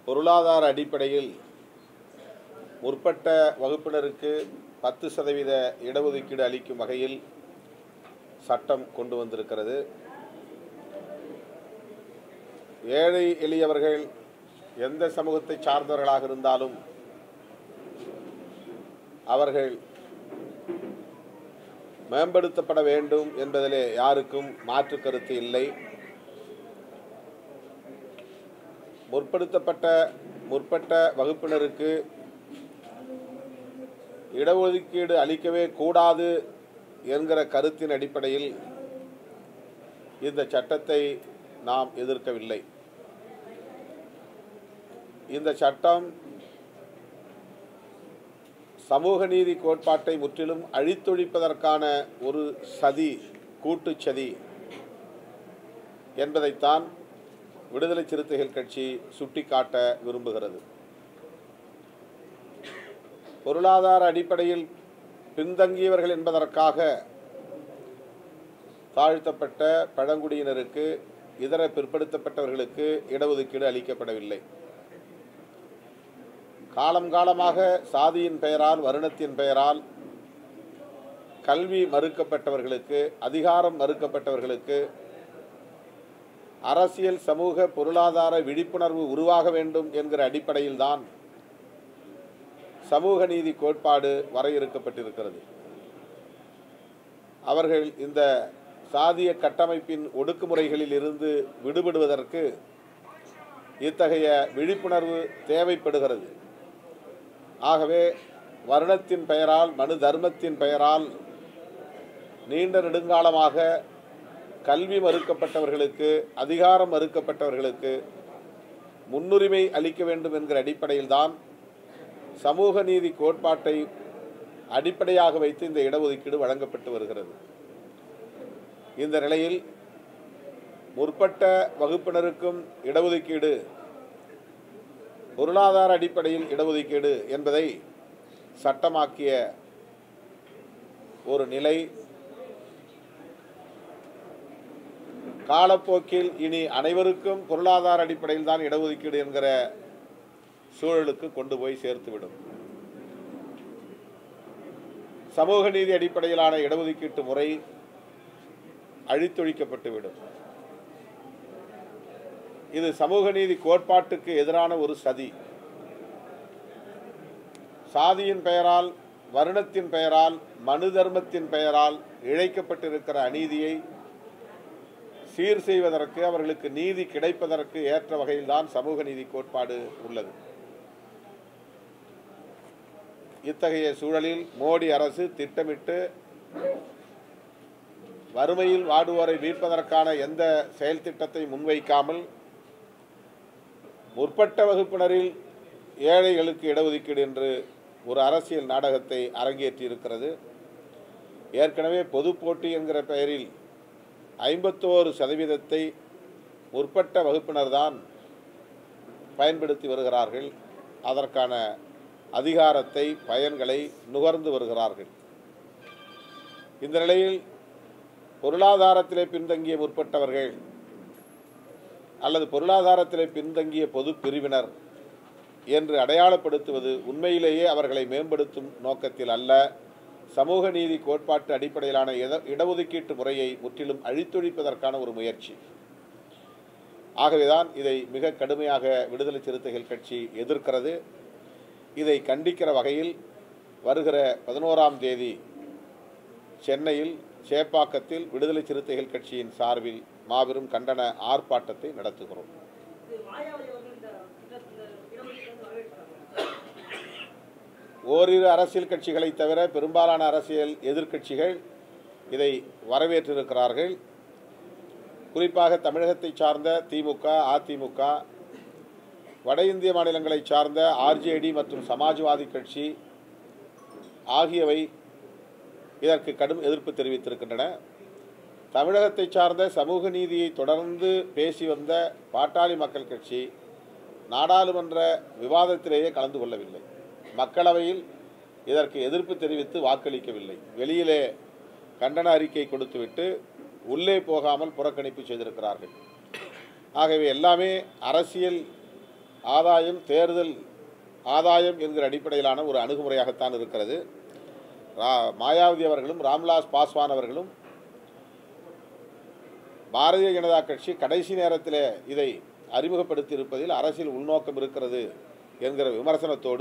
பொருளாதார அடிப்படையில் முற்பட்ட வகுப்பினருக்கு பத்து சதவீத இடஒதுக்கீடு அளிக்கும் வகையில் சட்டம் கொண்டு வந்திருக்கிறது ஏழை எளியவர்கள் எந்த சமூகத்தை சார்ந்தவர்களாக இருந்தாலும் அவர்கள் மேம்படுத்தப்பட வேண்டும் என்பதிலே யாருக்கும் மாற்று கருத்து இல்லை முற்படுத்தப்பட்ட முற்பட்ட வகுப்பினருக்கு இடஒதுக்கீடு அளிக்கவே கூடாது என்கிற கருத்தின் அடிப்படையில் இந்த சட்டத்தை நாம் எதிர்க்கவில்லை இந்த சட்டம் சமூக நீதி கோட்பாட்டை முற்றிலும் அழித்தொழிப்பதற்கான ஒரு சதி கூட்டுச் சதி என்பதைத்தான் விடுதலை சிறுத்தைகள் கட்சி சுட்டிக்காட்ட விரும்புகிறது பொருளாதார அடிப்படையில் பின்தங்கியவர்கள் என்பதற்காக தாழ்த்தப்பட்ட பழங்குடியினருக்கு இதர பிற்படுத்தப்பட்டவர்களுக்கு இடஒதுக்கீடு அளிக்கப்படவில்லை காலம் காலமாக சாதியின் பெயரால் வருணத்தின் பெயரால் கல்வி மறுக்கப்பட்டவர்களுக்கு அதிகாரம் மறுக்கப்பட்டவர்களுக்கு அரசியல் சமூக பொருளாதார விழிப்புணர்வு உருவாக வேண்டும் என்கிற அடிப்படையில்தான் சமூக நீதி கோட்பாடு வரையறுக்கப்பட்டிருக்கிறது அவர்கள் இந்த சாதிய கட்டமைப்பின் ஒடுக்குமுறைகளில் இருந்து விடுபடுவதற்கு இத்தகைய விழிப்புணர்வு தேவைப்படுகிறது ஆகவே வருணத்தின் பெயரால் மனு தர்மத்தின் பெயரால் நீண்ட நெடுங்காலமாக கல்வி மறுக்கப்பட்டவர்களுக்கு அதிகாரம் மறுக்கப்பட்டவர்களுக்கு முன்னுரிமை அளிக்க வேண்டும் என்கிற அடிப்படையில்தான் சமூக நீதி கோட்பாட்டை அடிப்படையாக வைத்து இந்த இடஒதுக்கீடு வழங்கப்பட்டு வருகிறது இந்த நிலையில் முற்பட்ட வகுப்பினருக்கும் இடஒதுக்கீடு பொருளாதார அடிப்படையில் இடஒதுக்கீடு என்பதை சட்டமாக்கிய ஒரு நிலை காலப்போக்கில் இனி அனைவருக்கும் பொருளாதார அடிப்படையில் தான் இடஒதுக்கீடு என்கிற சூழலுக்கு கொண்டு போய் சேர்த்துவிடும் சமூக நீதி அடிப்படையிலான இடஒதுக்கீட்டு முறை அழித்தொழிக்கப்பட்டுவிடும் இது சமூக நீதி கோட்பாட்டுக்கு எதிரான ஒரு சதி சாதியின் பெயரால் வருணத்தின் பெயரால் மனு தர்மத்தின் பெயரால் இழைக்கப்பட்டிருக்கிற அநீதியை சீர் செய்வதற்கு அவர்களுக்கு நீதி கிடைப்பதற்கு ஏற்ற வகையில்தான் சமூக நீதி கோட்பாடு உள்ளது இத்தகைய சூழலில் மோடி அரசு திட்டமிட்டு வறுமையில் வாடுவோரை மீட்பதற்கான எந்த செயல் திட்டத்தை முன்வைக்காமல் முற்பட்ட வகுப்பினரில் ஏழைகளுக்கு இடஒதுக்கீடு என்று ஒரு அரசியல் நாடகத்தை அரங்கேற்றியிருக்கிறது ஏற்கனவே பொது போட்டி என்கிற பெயரில் ஐம்பத்தோரு சதவீதத்தை முற்பட்ட வகுப்பினர்தான் பயன்படுத்தி வருகிறார்கள் அதற்கான அதிகாரத்தை பயன்களை நுகர்ந்து வருகிறார்கள் இந்த நிலையில் பொருளாதாரத்திலே பின்தங்கிய முற்பட்டவர்கள் அல்லது பொருளாதாரத்திலே பின்தங்கிய பொது பிரிவினர் என்று அடையாளப்படுத்துவது உண்மையிலேயே அவர்களை மேம்படுத்தும் நோக்கத்தில் அல்ல சமூக நீதி கோட்பாட்டு அடிப்படையிலான இட- இடஒதுக்கீட்டு முறையை முற்றிலும் அழித்தொழிப்பதற்கான ஒரு முயற்சி ஆகவேதான் இதை மிக கடுமையாக விடுதலை சிறுத்தைகள் கட்சி எதிர்க்கிறது இதை கண்டிக்கிற வகையில் வருகிற பதினோராம் தேதி சென்னையில் சேப்பாக்கத்தில் விடுதலை சிறுத்தைகள் கட்சியின் சார்பில் மாபெரும் கண்டன ஆர்ப்பாட்டத்தை நடத்துகிறோம் இது மாயாவதி அவர்கள் இந்த இந்த- இந்த இடஒதுக்கீடு வரவேற்கிறாங்க ஓரிரு அரசியல் கட்சிகளை தவிர பெரும்பாலான அரசியல் எதிர்க்கட்சிகள் இதை வரவேற்றிருக்கிறார்கள் குறிப்பாக தமிழகத்தை சார்ந்த திமுக அதிமுக வட இந்திய மாநிலங்களை சார்ந்த ஆர்ஜேடி மற்றும் சமாஜ்வாதி கட்சி ஆகியவை இதற்கு கடும் எதிர்ப்பு தெரிவித்திருக்கின்றன தமிழகத்தை சார்ந்த சமூக நீதியை தொடர்ந்து பேசி வந்த பாட்டாளி மக்கள் கட்சி நாடாளுமன்ற விவாதத்திலேயே கலந்து கொள்ளவில்லை மக்களவையில் இதற்கு எதிர்ப்பு தெரிவித்து வாக்களிக்கவில்லை வெளியிலே கண்டன அறிக்கை கொடுத்துவிட்டு உள்ளே போகாமல் புறக்கணிப்பு செய்திருக்கிறார்கள் ஆகவே எல்லாமே அரசியல் ஆதாயம் தேர்தல் ஆதாயம் என்கிற அடிப்படையிலான ஒரு அணுகுமுறையாகத்தான் இருக்கிறது ரா மாயாவதி அவர்களும் ராம்விலாஸ் பாஸ்வான் அவர்களும் பாரதிய ஜனதா கட்சி கடைசி நேரத்தில் இதை அறிமுகப்படுத்தி இருப்பதில் அரசியல் உள்நோக்கம் இருக்கிறது என்கிற விமர்சனத்தோடு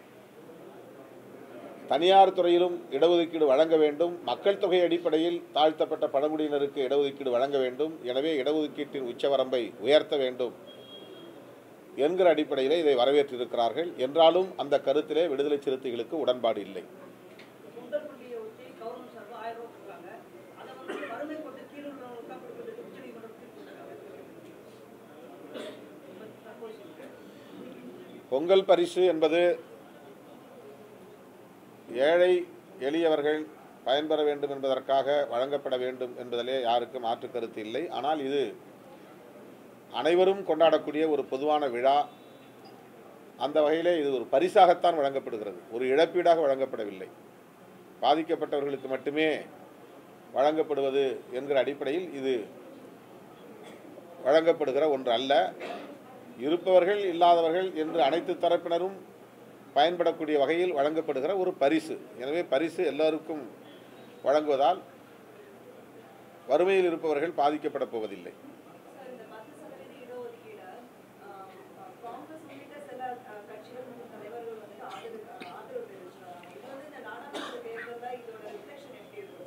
தனியார் துறையிலும் இடஒதுக்கீடு வழங்க வேண்டும் மக்கள் தொகை அடிப்படையில் தாழ்த்தப்பட்ட பழங்குடியினருக்கு இடஒதுக்கீடு வழங்க வேண்டும் எனவே இடஒதுக்கீட்டின் உச்சவரம்பை உயர்த்த வேண்டும் என்கிற அடிப்படையிலே இதை வரவேற்றிருக்கிறார்கள் என்றாலும் அந்த கருத்திலே விடுதலை சிறுத்தைகளுக்கு உடன்பாடு இல்லை சுந்தர் பள்ளியை வச்சு கவர்மெண்ட் சார்பா ஆயிரம் ரூபாய் கொடுக்குறாங்க அதை வந்து வறுமை கொண்டு கீழ் உள்ளவங்களுக்கு தான் கொடுக்குறது உச்சநீதிமன்றம் தீர்ப்பு கொடுக்குறாங்க தற்போது சொல்லுங்க பொங்கல் பரிசு என்பது ஏழை எளியவர்கள் பயன்பெற வேண்டும் என்பதற்காக வழங்கப்பட வேண்டும் என்பதிலே யாருக்கும் மாற்று கருத்து இல்லை ஆனால் இது அனைவரும் கொண்டாடக்கூடிய ஒரு பொதுவான விழா அந்த வகையிலே இது ஒரு பரிசாகத்தான் வழங்கப்படுகிறது ஒரு இழப்பீடாக வழங்கப்படவில்லை பாதிக்கப்பட்டவர்களுக்கு மட்டுமே வழங்கப்படுவது என்கிற அடிப்படையில் இது வழங்கப்படுகிற ஒன்று அல்ல இருப்பவர்கள் இல்லாதவர்கள் என்று அனைத்து தரப்பினரும் பயன்படக்கூடிய வகையில் வழங்கப்படுகிற ஒரு பரிசு எனவே பரிசு எல்லாருக்கும் வழங்குவதால் வறுமையில் இருப்பவர்கள் பாதிக்கப்பட போவதில்லை சார், இந்த பத்து சதவீத இடஒதுக்கீடு, ஆஹ், ஆஹ், காங்கிரஸ் உள்ளிட்ட சில ஆஹ், கட்சிகள் மற்றும் தலைவர்கள் வந்து ஆதரவு ஆதரவு தெரிவிச்சு வராங்க. இது வந்து இந்த நாடாளுமன்ற தேர்தல்ல இதோட ரிஃப்ளெக்ஷன் எப்படி இருக்கும்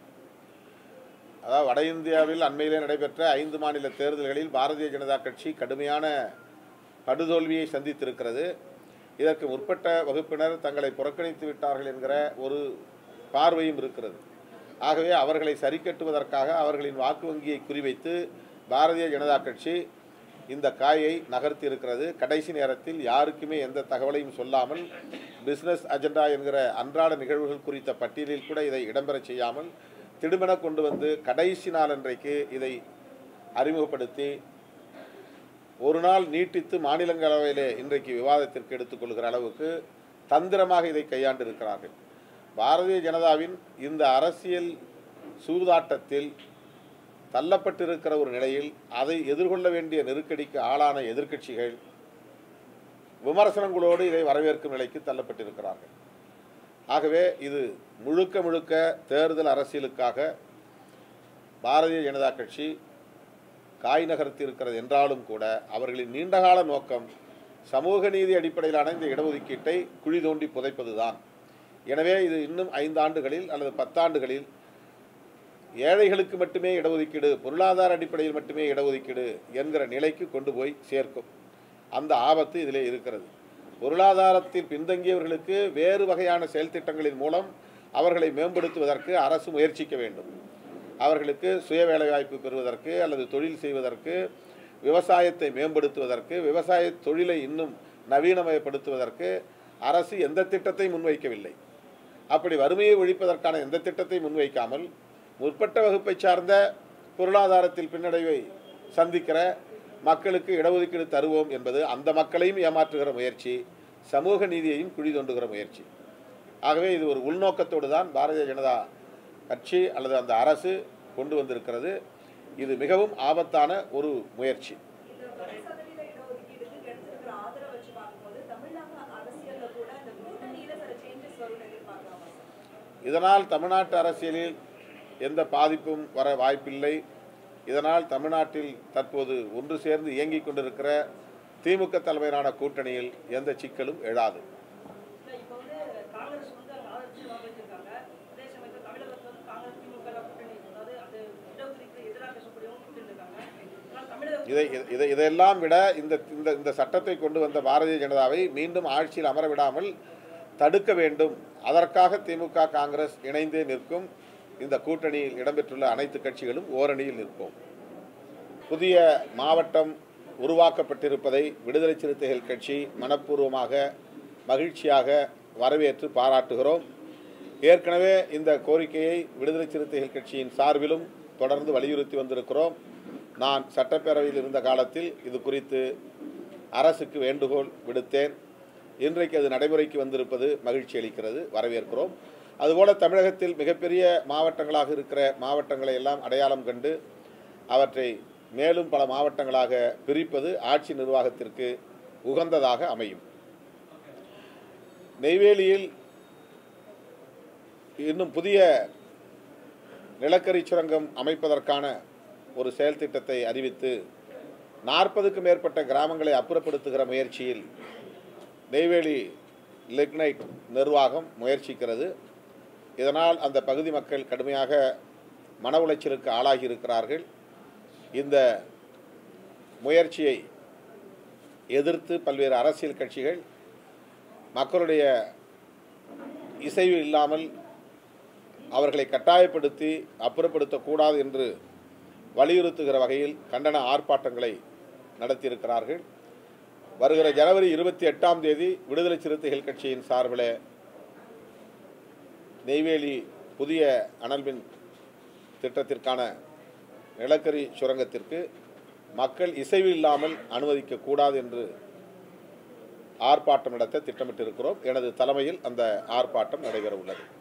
சார்? அதாவது வட இந்தியாவில் அண்மையிலே நடைபெற்ற ஐந்து மாநில தேர்தல்களில் பாரதிய ஜனதா கட்சி கடுமையான படுதோல்வியை சந்தித்திருக்கிறது இதற்கு முற்பட்ட வகுப்பினர் தங்களை புறக்கணித்து விட்டார்கள் என்கிற ஒரு பார்வையும் இருக்கிறது ஆகவே அவர்களை சரிக்கட்டுவதற்காக அவர்களின் வாக்கு வங்கியை குறிவைத்து பாரதிய ஜனதா கட்சி இந்த காயை நகர்த்தி இருக்கிறது கடைசி நேரத்தில் யாருக்குமே எந்த தகவலையும் சொல்லாமல் பிஸ்னஸ் அஜெண்டா என்கிற அன்றாட நிகழ்வுகள் குறித்த பட்டியலில் கூட இதை இடம்பெறச் செய்யாமல் திடுமென கொண்டு வந்து கடைசி நாளன்றைக்கு இதை அறிமுகப்படுத்தி ஒரு நாள் நீட்டித்து மாநிலங்களவையிலே இன்றைக்கு விவாதத்திற்கு எடுத்துக்கொள்கிற அளவுக்கு தந்திரமாக இதை கையாண்டிருக்கிறார்கள் பாரதிய ஜனதாவின் இந்த அரசியல் சூதாட்டத்தில் தள்ளப்பட்டிருக்கிற ஒரு நிலையில் அதை எதிர்கொள்ள வேண்டிய நெருக்கடிக்கு ஆளான எதிர்க்கட்சிகள் விமர்சனங்களோடு இதை வரவேற்கும் நிலைக்கு தள்ளப்பட்டிருக்கிறார்கள் ஆகவே இது முழுக்க முழுக்க தேர்தல் அரசியலுக்காக பாரதிய ஜனதா கட்சி காய் நகர்த்தி இருக்கிறது என்றாலும் கூட அவர்களின் நீண்டகால நோக்கம் சமூக நீதி அடிப்படையிலான இந்த இடஒதுக்கீட்டை குழி தோண்டி புதைப்பதுதான் எனவே இது இன்னும் ஐந்தாண்டுகளில் அல்லது பத்தாண்டுகளில் ஏழைகளுக்கு மட்டுமே இடஒதுக்கீடு பொருளாதார அடிப்படையில் மட்டுமே இடஒதுக்கீடு என்கிற நிலைக்கு கொண்டு போய் சேர்க்கும் அந்த ஆபத்து இதிலே இருக்கிறது பொருளாதாரத்தில் பின்தங்கியவர்களுக்கு வேறு வகையான செயல் திட்டங்களின் மூலம் அவர்களை மேம்படுத்துவதற்கு அரசு முயற்சிக்க வேண்டும் அவர்களுக்கு சுய வேலைவாய்ப்பு பெறுவதற்கு அல்லது தொழில் செய்வதற்கு விவசாயத்தை மேம்படுத்துவதற்கு விவசாய தொழிலை இன்னும் நவீனமயப்படுத்துவதற்கு அரசு எந்த திட்டத்தை முன்வைக்கவில்லை அப்படி வறுமையை ஒழிப்பதற்கான எந்த திட்டத்தை முன்வைக்காமல் முற்பட்ட வகுப்பை சார்ந்த பொருளாதாரத்தில் பின்னடைவை சந்திக்கிற மக்களுக்கு இடஒதுக்கீடு தருவோம் என்பது அந்த மக்களையும் ஏமாற்றுகிற முயற்சி சமூக நீதியையும் குழி தோண்டுகிற முயற்சி ஆகவே இது ஒரு உள்நோக்கத்தோடு தான் பாரதிய ஜனதா கட்சி அல்லது அந்த அரசு கொண்டு வந்திருக்கிறது இது மிகவும் ஆபத்தான ஒரு முயற்சி இந்த பத்து சதவீத இடஒதுக்கீடுக்கு கிடைச்சிருக்கிற ஆதரவை வச்சு பார்க்கும்போது தமிழ்நாடு அரசியல்ல கூட இந்த கூட்டணியில சில சேஞ்சஸ் வரும்னு எதிர்பார்க்கலாமா சார்? இதனால் தமிழ்நாட்டு அரசியலில் எந்த பாதிப்பும் வர வாய்ப்பில்லை இதனால் தமிழ்நாட்டில் தற்போது ஒன்று சேர்ந்து இயங்கிக் கொண்டிருக்கிற திமுக தலைமையிலான கூட்டணியில் எந்த சிக்கலும் எழாது இல்லை, இப்போ வந்து காங்கிரஸ் வந்து அவங்க ஆதரிச்சு வாங்கிச்சிருக்காங்க அதே சமயத்தில் தமிழகத்தில் வந்து காங்கிரஸ் திமுக எல்லாம் கூட்டணி அதாவது அந்த இடஒதுக்கீட்டுக்கு எதிராக பேசக்கூடியவங்க கூட்டணி இருக்காங்க ஆனால் தமிழக இதை இதை இதையெல்லாம் விட இந்த இந்த இந்த சட்டத்தை கொண்டு வந்த பாரதிய ஜனதாவை மீண்டும் ஆட்சியில் அமர விடாமல் தடுக்க வேண்டும் அதற்காக திமுக காங்கிரஸ் இணைந்தே நிற்கும் இந்த கூட்டணியில் இடம்பெற்றுள்ள அனைத்து கட்சிகளும் ஓரணியில் நிற்போம் புதிய மாவட்டம் உருவாக்கப்பட்டிருப்பதை விடுதலை சிறுத்தைகள் கட்சி மனப்பூர்வமாக மகிழ்ச்சியாக வரவேற்று பாராட்டுகிறோம் ஏற்கனவே இந்த கோரிக்கையை விடுதலை சிறுத்தைகள் கட்சியின் சார்பிலும் தொடர்ந்து வலியுறுத்தி வந்திருக்கிறோம் நான் சட்டப்பேரவையில் இருந்த காலத்தில் இது குறித்து அரசுக்கு வேண்டுகோள் விடுத்தேன் இன்றைக்கு அது நடைமுறைக்கு வந்திருப்பது மகிழ்ச்சி அளிக்கிறது வரவேற்கிறோம் அதுபோல தமிழகத்தில் மிகப்பெரிய மாவட்டங்களாக இருக்கிற மாவட்டங்களை எல்லாம் அடையாளம் கண்டு அவற்றை மேலும் பல மாவட்டங்களாக பிரிப்பது ஆட்சி நிர்வாகத்திற்கு உகந்ததாக அமையும் நெய்வேலியில் இன்னும் புதிய நிலக்கரி சுரங்கம் அமைப்பதற்கான ஒரு செயல் திட்டத்தை அறிவித்து நாற்பதுக்கும் மேற்பட்ட கிராமங்களை அப்புறப்படுத்துகிற முயற்சியில் நெய்வேலி லிக்னைட் நிர்வாகம் முயற்சிக்கிறது இதனால் அந்த பகுதி மக்கள் கடுமையாக மன உளைச்சலுக்கு ஆளாகி இருக்கிறார்கள் இந்த முயற்சியை எதிர்த்து பல்வேறு அரசியல் கட்சிகள் மக்களுடைய இசைவு இல்லாமல் அவர்களை கட்டாயப்படுத்தி அப்புறப்படுத்தக்கூடாது என்று வலியுறுத்துகிற வகையில் கண்டன ஆர்ப்பாட்டங்களை நடத்தியிருக்கிறார்கள் வருகிற ஜனவரி இருபத்தி எட்டாம் தேதி விடுதலை சிறுத்தைகள் கட்சியின் சார்பில் நெய்வேலி புதிய அனல்மின் திட்டத்திற்கான நிலக்கரி சுரங்கத்திற்கு மக்கள் இசைவு இல்லாமல் அனுமதிக்கக்கூடாது என்று ஆர்ப்பாட்டம் நடத்த திட்டமிட்டிருக்கிறோம் எனது தலைமையில் அந்த ஆர்ப்பாட்டம் நடைபெற உள்ளது